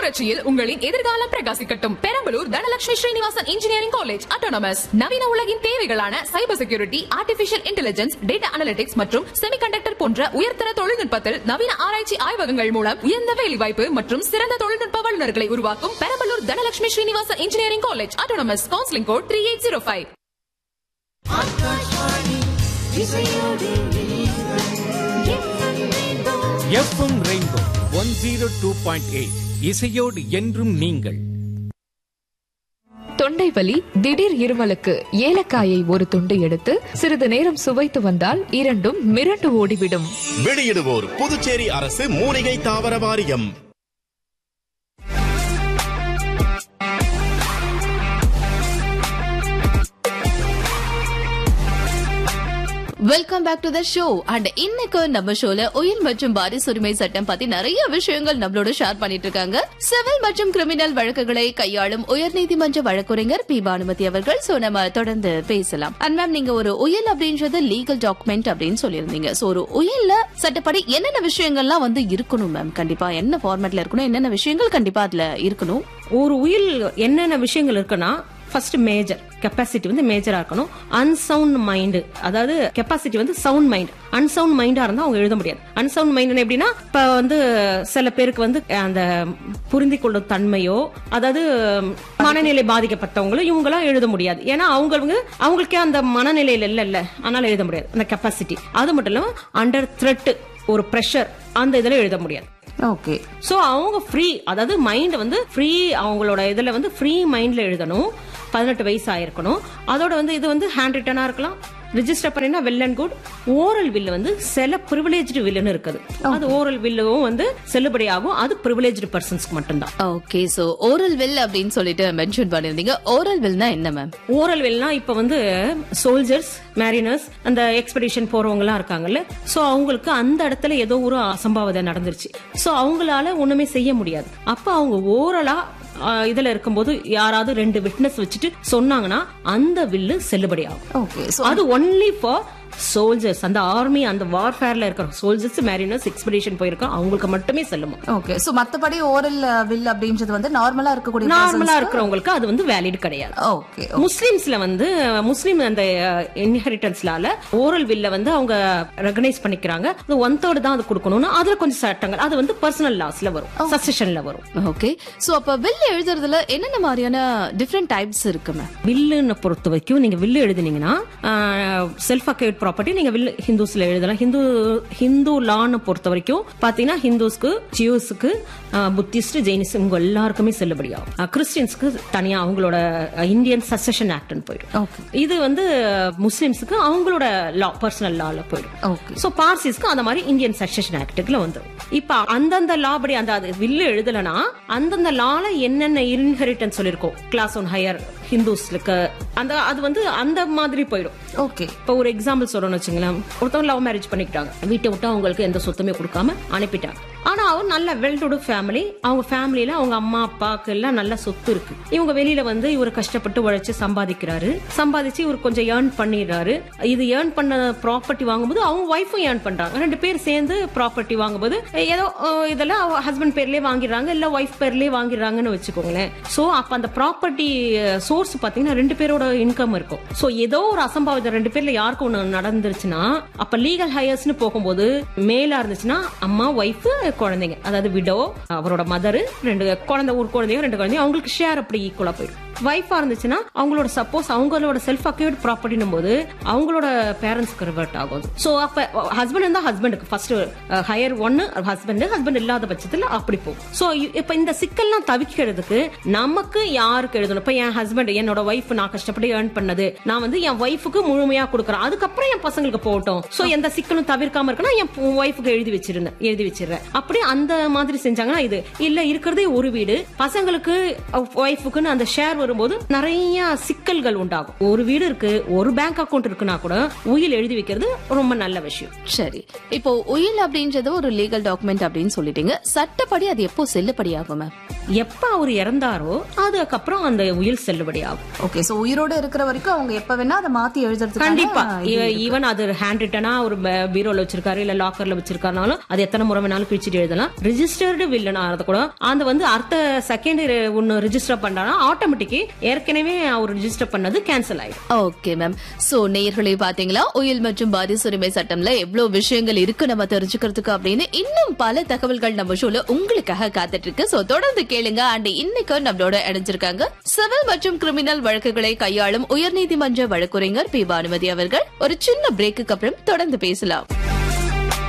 புரட்சியில் உங்களின் எதிர்காலம் பிரகாசிக்கட்டும் Perambalur Dhanalakshmi Srinivasan engineering college autonomous நவீன உலகின் தேவைகளான cyber security artificial intelligence data analytics மற்றும் செமிகண்டக்டர் போன்ற உயர்தர தொழில்நுட்பத்தில் நவீன ஆராய்ச்சி ஆய்வகங்கள் மூலம் உயர்ந்த வேலைவாய்ப்பு மற்றும் சிறந்த தொழில்நுட்ப வல்லுநர்களை உருவாக்கும் Perambalur Dhanalakshmi Srinivasan engineering college autonomous counselling code three eight zero five FM rainbow one zero two point eight இசையோடு என்றும் நீங்கள் தொண்டை வலி திடீர் இருமலுக்கு ஏலக்காயை ஒரு துண்டு எடுத்து சிறிது நேரம் சுவைத்து வந்தால் இரண்டும் மிரண்டு ஓடிவிடும் வெளியிடுவோர் புதுச்சேரி அரசு மூலிகை தாவர வாரியம் welcome back to the show and இன்னைக்கு நம்ம ஷோல உயிர் மற்றும் வாரிசு உரிமை சட்டம் பத்தி நிறைய விஷயங்கள் நம்மளோட ஷேர் பண்ணிட்டு இருக்காங்க சிவில் மற்றும் கிரிமினல் வழக்குகளை கையாளும் உயர்நீதிமன்ற வழக்குரைஞர் பி பானுமதி அவர்கள் சோ நம்ம தொடர்ந்து பேசலாம் அண்ட் மேம் நீங்க ஒரு உயில் அப்படின்றது லீகல் டாக்குமெண்ட் அப்படின்னு சொல்லியிருந்தீங்க சோ ஒரு உயில்ல சட்டப்படி என்னென்ன விஷயங்கள்லாம் வந்து இருக்கணும் மேம் கண்டிப்பா என்ன ஃபார்மேட்ல இருக்கணும் என்னென்ன விஷயங்கள் கண்டிப்பா அதுல இருக்கணும் ஒரு உயில் என்னென்ன விஷயங்கள் இருக்குன்னா ஃபர்ஸ்ட் மேஜர் கெப்பாசிட்டி வந்து மேஜரா இருக்கணும் அன்சவுண்ட் மைண்ட் அதாவது கெப்பாசிட்டி வந்து சவுண்ட் மைண்ட் அன்சவுண்ட் மைண்டா இருந்தா அவங்க எழுத முடியாது அன்சவுண்ட் மைண்ட் எப்படின்னா இப்ப வந்து சில பேருக்கு வந்து அந்த புரிந்து கொள்ளும் தன்மையோ அதாவது மனநிலை பாதிக்கப்பட்டவங்களும் இவங்களாம் எழுத முடியாது ஏன்னா அவங்களுக்கு அவங்களுக்கே அந்த மனநிலையில இல்ல இல்ல அதனால எழுத முடியாது அந்த கெப்பாசிட்டி அது மட்டும் இல்லாம அண்டர் த்ரெட் ஒரு ப்ரெஷர் அந்த இதுல எழுத முடியாது ஓகே சோ அவங்க ஃப்ரீ அதாவது மைண்ட் வந்து ஃப்ரீ அவங்களோட இதுல வந்து ஃப்ரீ மைண்ட்ல எழுதணும் பதினெட்டு வயசு ஆயிருக்கணும் அதோட வந்து இது வந்து ஹேண்ட் ரிட்டனா இருக்கலாம் ரிஜிஸ்டர் பண்ணினா வெல் அண்ட் குட் ஓரல் வில்லு வந்து சில ப்ரிவிலேஜ்டு வில்லுன்னு இருக்குது அது ஓரல் வில்லும் வந்து செல்லுபடி ஆகும் அது ப்ரிவிலேஜ்டு பர்சன்ஸ்க்கு மட்டும்தான் ஓகே சோ ஓரல் வில் அப்படின்னு சொல்லிட்டு மென்ஷன் பண்ணிருந்தீங்க ஓரல் வில்னா என்ன மேம் ஓரல் வெல்னா இப்ப வந்து சோல்ஜர்ஸ் மேரினர்ஸ் அந்த எக்ஸ்பெடிஷன் போறவங்க எல்லாம் இருக்காங்கல்ல சோ அவங்களுக்கு அந்த இடத்துல ஏதோ ஒரு அசம்பாவிதம் நடந்துருச்சு சோ அவங்களால ஒண்ணுமே செய்ய முடியாது அப்ப அவங்க ஓரலா ஆஹ், இதுல இருக்கும்போது யாராவது ரெண்டு விட்னஸ் வச்சுட்டு சொன்னாங்கன்னா அந்த வில்லு செல்லுபடி ஆகும் ஓகே அது ஒன்லி ஃபார் சோல்ஜர்ஸ் அந்த ஆர்மி அந்த வார்ஃபேர்ல இருக்கிற சோல்ஜர்ஸ் மேரினர்ஸ் எக்ஸ்பெடிஷன் போயிருக்கோம் அவங்களுக்கு மட்டுமே செல்லுமா ஓகே சோ மத்தபடி ஓரல் வில் அப்படின்றது வந்து நார்மலா இருக்கக்கூடிய நார்மலா இருக்கிறவங்களுக்கு அது வந்து வேலிட் கிடையாது ஓகே முஸ்லிம்ஸ்ல வந்து முஸ்லிம் அந்த இன்ஹெரிட்டன்ஸ்லால ஓரல் வில்ல வந்து அவங்க ரெகனைஸ் பண்ணிக்கிறாங்க அது ஒன் தேர்ட் தான் அது கொடுக்கணும்னு அதுல கொஞ்சம் சட்டங்கள் அது வந்து பர்சனல் லாஸ்ல வரும் சசஷன்ல வரும் ஓகே சோ அப்ப வில் எழுதுறதுல என்னென்ன மாதிரியான டிஃப்ரெண்ட் டைப்ஸ் இருக்கு மேம் வில்லுன்னு பொறுத்த வரைக்கும் நீங்க வில்லு எழுதுனீங்கன்னா செல்ஃப் அக்கேட் ப்ராப்பர்ட்டி நீங்க வில்லு ஹிந்துஸ்ல எழுதலாம் ஹிந்து ஹிந்து லான்னு பொறுத்த வரைக்கும் பாத்தீங்கன்னா ஹிந்துஸ்க்கு ஜியூஸ்க்கு புத்திஸ்ட் ஜெயினிஸ்ட் இவங்க எல்லாருக்குமே செல்லுபடியாகும் அஹ், கிறிஸ்டியன்ஸ்க்கு தனியா அவங்களோட இந்தியன் சசஷன் ஆக்ட்னு போயிடும் Okay. இது வந்து முஸ்லிம்ஸ்க்கு அவங்களோட லா பர்சனல் லால போயிடும் Okay. சோ பார்சிஸ்க்கு அந்த மாதிரி இந்தியன் சக்சஷன் ஆக்டுக்குள்ள வந்துரும் இப்ப அந்தந்த லா படி அந்த அது வில்லு எழுதலனா அந்தந்த லால என்னென்ன இன்ஹெரிட்டன்ஸ் சொல்லிருக்கோம் கிளாஸ் ஒன் ஹையர் ஹிந்துஸ்க்கு அந்த அது வந்து அந்த மாதிரி போயிடும் ஓகே இப்ப ஒரு எக்ஸாம்பிள் சொல்றோம்னு வச்சுங்களேன் ஒருத்தவங்க லவ் மேரேஜ் பண்ணிக்கிட்டாங்க வீட்டை விட்டு அவங்களுக்கு எந்த சொத்துமே கொடுக்காம அனுப்பிட்டாங்க ஆனா அவன் நல்ல வெல் டு ஃபேமிலி அவங்க ஃபேமிலியில அவங்க அம்மா அப்பாக்கு எல்லாம் நல்ல சொத்து இருக்கு இவங்க வெளியில வந்து இவர் கஷ்டப்பட்டு உழைச்சு சம்பாதிக்கிறாரு சம்பாதிச்சு இவர் கொஞ்சம் ஏர்ன் பண்ணிடுறாரு இது ஏர்ன் பண்ண ப்ராப்பர்ட்டி வாங்கும்போது அவங்க ஒய்ஃபும் ஏர்ன் பண்றாங்க ரெண்டு பேர் சேர்ந்து ப்ராப்பர்ட்டி வாங்கும்போது ஏதோ அஹ், இதெல்லாம் ஹஸ்பண்ட் பேர்லயே வாங்கிடுறாங்க இல்ல ஒய்ஃப் பேர்லயே வாங்கிடுறாங்கன்னு வச்சுக்கோங்களேன் சோ அப்ப அந்த ப்ராப்பர்ட்டி சோர்ஸ் பாத்தீங்கன்னா ரெண்டு பேரோட இன்கம் இருக்கும் சோ ஏதோ ஒரு அசம்பாவிதம் ரெண்டு பேர்ல யாருக்கு ஒண்ணு நடந்துருச்சுன்னா அப்ப லீகல் ஹையர்ஸ்னு போகும்போது மேலா இருந்துச்சுன்னா அம்மா ஒய்ஃப் குழந்தைங்க அதாவது விடோ அவரோட மதர் ரெண்டு குழந்தை ஒரு குழந்தைங்க ரெண்டு குழந்தைங்க அவங்களுக்கு ஷேர் அப்படி ஈக்குவலா போயிடும் ஒய்ஃபா இருந்துச்சுன்னா அவங்களோட சப்போஸ் அவங்களோட செல்ஃப் அக்யூர்ட் ப்ராப்பர்ட்டினும் போது அவங்களோட பேரண்ட்ஸ்க்கு ரிவர்ட் ஆகும் சோ அப்ப ஹஸ்பண்ட் இருந்தா ஹஸ்பண்டுக்கு ஃபர்ஸ்ட் ஹையர் ஒன்னு ஹஸ்பண்ட் ஹஸ்பண்ட் இல்லாத பட்சத்துல அப்படி போகும் சோ இப்ப இந்த சிக்கல்லாம் தவிக்கிறதுக்கு நமக்கு யாருக்கு எழுதணும் இப்ப என் ஹஸ்பண்ட் என்னோட ஒய்ஃப் நான் கஷ்டப்பட்டு ஏர்ன் பண்ணது நான் வந்து என் ஒய்ஃபுக்கு முழுமையா கொடுக்குறேன் அதுக்கப்புறம் என் பசங்களுக்கு போகட்டும் சோ எந்த சிக்கலும் தவிர்க்காம இருக்கணும் என் ஒய்ஃபுக்கு எழுதி வச்சிருந்தேன் எழுதி வச்சிடுறேன் அப்படி அந்த மாதிரி செஞ்சாங்கன்னா இது இல்ல இருக்கிறதே ஒரு வீடு பசங்களுக்கு ஒய்ஃபுக்குன்னு அந்த ஷேர் வரும்போது நிறைய சிக்கல்கள் உண்டாகும் ஒரு வீடு இருக்கு ஒரு பேங்க் அக்கவுண்ட் இருக்குன்னா கூட உயில் எழுதி வைக்கிறது ரொம்ப நல்ல விஷயம் சரி இப்போ உயில் அப்படின்றது ஒரு லீகல் டாக்குமெண்ட் அப்படின்னு சொல்லிட்டீங்க சட்டப்படி அது எப்போ செல்லுபடியாகும் மேம் எப்ப அவர் இறந்தாரோ அதுக்கப்புறம் அந்த உயில் செல்லுபடி ஆகும் ஓகே சோ உயிரோட இருக்கிற வரைக்கும் அவங்க எப்ப வேணா அதை மாத்தி எழுதுறதுக்கு கண்டிப்பா ஈவன் அது ஹேண்ட் ரிட்டனா ஒரு பீரோல வச்சிருக்காரு இல்ல லாக்கர்ல வச்சிருக்காருனாலும் அது எத்தனை முறை வேணாலும் பிரிச்சுட்டு எழுதலாம் ரிஜிஸ்டர்டு வில்லன் ஆறது கூட அந்த வந்து அடுத்த செகண்ட் ஒன்னு ரிஜிஸ்டர் பண்ணானா ஆட்டோமேட்டிக் ஏற்கனவே அவர் ரிஜிஸ்டர் பண்ணது கேன்சல் ஆயிடும் ஓகே மேம் சோ நேயர்களே பாத்தீங்களா உயில் மற்றும் வாரிசு உரிமை சட்டம்ல எவ்வளவு விஷயங்கள் இருக்கு நம்ம தெரிஞ்சுக்கிறதுக்கு அப்படின்னு இன்னும் பல தகவல்கள் நம்ம ஷோல உங்களுக்காக காத்துட்டு இருக்கு சோ தொடர்ந்து கேளுங்க அண்ட் இன்னைக்கு நம்மளோட இணைஞ்சிருக்காங்க சிவில் மற்றும் கிரிமினல் வழக்குகளை கையாளும் உயர்நீதிமன்ற வழக்குரைஞர் பி பானுமதி அவர்கள் ஒரு சின்ன பிரேக்குக்கு அப்புறம் தொடர்ந்து பேசலாம்